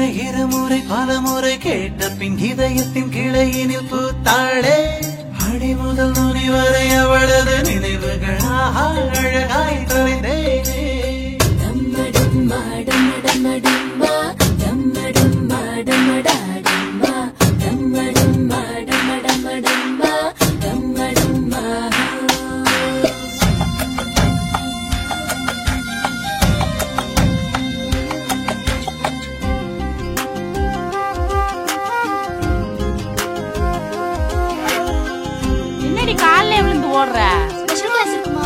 முறை இருமுறை பலமுறை கேட்ட பின் இதயத்தின் கிளையினில் பூத்தாளே அடி முதல் நுனி வரை அவளது நினைவுகள் ஆஹா, அழகாய் தொலைந்தேனே டம்ம டம்மா டம்ம டம்ம டம்மா டம்ம டம்மா டம்ம டாடம்மா டம்ம டம்மா டம்ம டம்ம டம்மா டம்ம டம்மா என்னடி காலைல விழுந்து ஓடுற ஸ்பெஷல் கிளாஸ் இருக்குமா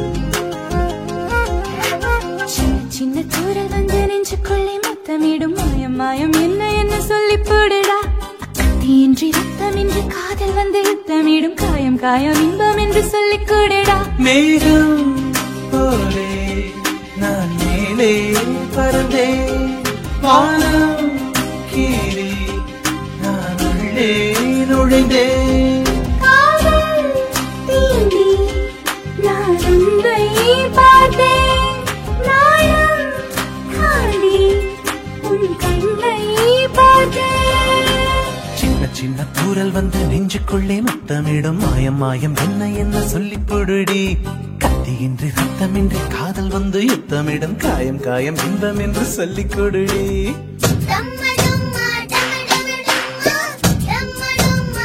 சின்ன சின்ன தூரல் வந்து நெஞ்சுக்குள்ளே முத்தமிடும் மாயம் மாயம் என்ன என்ன சொல்லி போடுடா கத்தியின்றி ரத்தமின்றி காதல் வந்து யுத்தமிடும் காயம் காயம் இன்பம் என்று சொல்லிக் கூடுடா மேகம் போலே நான் மேலே பறந்தே வானம் கீழே நான் உள்ளே நுழைந்தேன் காதல் தீண்டி நான் உன்னை பார்த்தேன் நாயம் காண்டி உன் கண்ணை பார்த்தேன் சின்ன சின்ன தூரல் வந்து நெஞ்சுக்குள்ளே முத்தமிடும் மாயம் மாயம் என்ன என்ன சொல்லி பொடுடி கத்தியின்றி ரத்தமின்றி காதல் வந்து யுத்தமிடும் காயம் காயம் இன்பம் என்று சொல்லிக் கொடுடி டம்ம டம்மா டம்ம டம்ம டம்மா டம்ம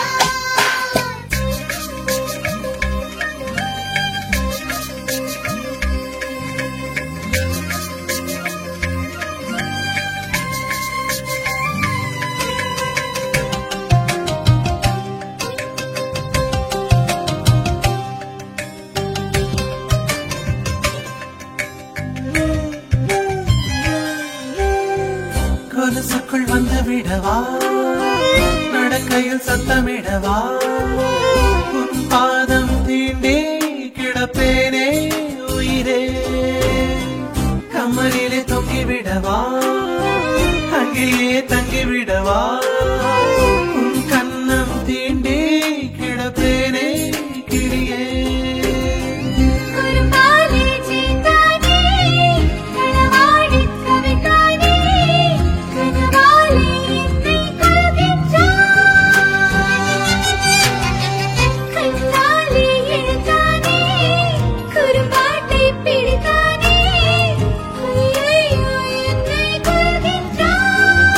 கொலுசுக்குள் வந்து விடவா நடக்கையில் சத்தமிடவா உன் பாதம் தீண்டே கிடப்பேனே உயிரே கம்மலிலே தொங்கி விடவா அங்கேயே தங்கி விடவா உன் கண்ணம் தீண்டே கிடப்பேனே கிளியே குருபாலே சீதானே கனவாடி கவிதானே கனவாலே என்னை கொள்கின்றாய் கண்ணாலே எழுதானே குருபாட்டை பிடித்தானே ஐயையோ என்னை கொள்கின்றாய்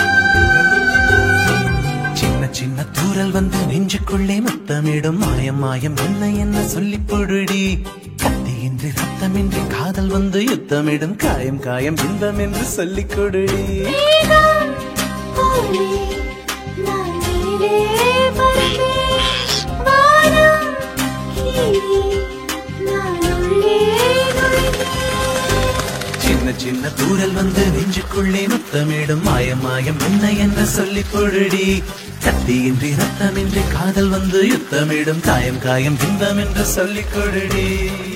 சின்ன சின்ன தூரல் வந்து நெஞ்சுக்குள்ளே முத்தமிடும் மாயம் மாயம் என்ன என்ன சொல்லி பொடுடி கத்தியின்றி ரத்தமின்றி காதல் வந்து யுத்தமிடும் காயம் காயம் இன்பம் என்று சொல்லிக் கொடுடி மேகம் போலே நான் மேலே பறந்தேன். வானம் கீழே நான் உள்ளே நுழைந்தேன். சின்ன சின்ன தூரல் வந்து நெஞ்சுக்குள்ளே முத்தமிடும் மாயம் மாயம் என்ன என்ன சொல்லி பொடுடி கத்தியின்றி ரத்தமின்றி காதல் வந்து யுத்தமிடும் காயம் காயம் இன்பம் என்று சொல்லிக் கொடுடி